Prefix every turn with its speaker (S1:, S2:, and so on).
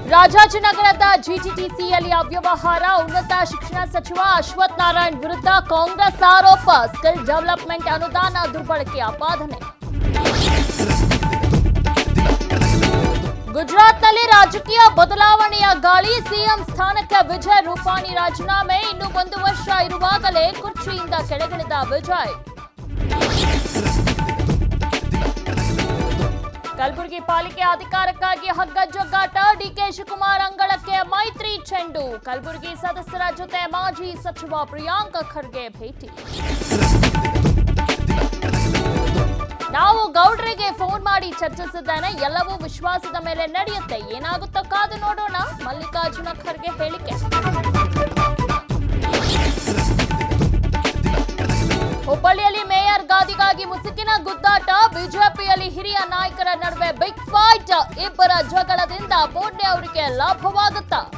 S1: ರಾಜಾಜಿನಗರದ ಜಿಟಿಟಿಸಿಯಲ್ಲಿ ಅವ್ಯವಹಾರ ಉನ್ನತ ಶಿಕ್ಷಣ ಸಚಿವ ಅಶ್ವಥ್ ನಾರಾಯಣ್ ವಿರುದ್ಧ ಕಾಂಗ್ರೆಸ್ ಆರೋಪ ಸ್ಕಿಲ್ ಡೆವಲಪ್ಮೆಂಟ್ ಅನುದಾನ ದುರ್ಬಳಕೆ ಅಪಾದನೆ ಗುಜರಾತ್ನಲ್ಲಿ ರಾಜಕೀಯ ಬದಲಾವಣೆಯ ಗಾಳಿ ಸಿಎಂ ಸ್ಥಾನಕ್ಕೆ ವಿಜಯ್ ರೂಪಾನಿ ರಾಜೀನಾಮೆ ಇನ್ನು ಒಂದು ವರ್ಷ ಇರುವಾಗಲೇ ಕುರ್ಚಿಯಿಂದ ಕೆಳಗಿಳಿದ ವಿಜಯ್ ಕಲಬುರಗಿ ಪಾಲಿಕೆ ಅಧಿಕಾರಕ್ಕಾಗಿ ಹಗ್ಗಜಗ್ಗಾಟ ಡಿಕೆ ಶಿವಕುಮಾರ್ ಅಂಗಳಕ್ಕೆ ಮೈತ್ರಿ ಚೆಂಡು ಕಲಬುರಗಿ ಸದಸ್ಯರ ಜೊತೆ ಮಾಜಿ ಸಚಿವ ಪ್ರಿಯಾಂಕ ಖರ್ಗೆ ಭೇಟಿ ನಾವು ಗೌಡ್ರಿಗೆ ಫೋನ್ ಮಾಡಿ ಚರ್ಚಿಸಿದ್ದೇನೆ ಎಲ್ಲವೂ ವಿಶ್ವಾಸದ ಮೇಲೆ ನಡೆಯುತ್ತೆ ಏನಾಗುತ್ತೋ ಕಾದು ನೋಡೋಣ ಮಲ್ಲಿಕಾರ್ಜುನ ಖರ್ಗೆ ಹೇಳಿಕೆ ಹುಬ್ಬಳ್ಳಿಯಲ್ಲಿ ಮೇಯರ್ ಗಾದಿಗಾಗಿ ಮುಸುಕಿನ ಗುದ್ದಾಟ ಬಿಜೆಪಿಯಲ್ಲಿ ಹಿರಿಯ ನಾಯಕರ ನಡುವೆ ಬಿಗ್ ಫೈಟ್ ಇಬ್ಬರ ಜಗಳದಿಂದ ಬೋರ್ಡೆ ಅವರಿಗೆ ಲಾಭವಾಗುತ್ತಾ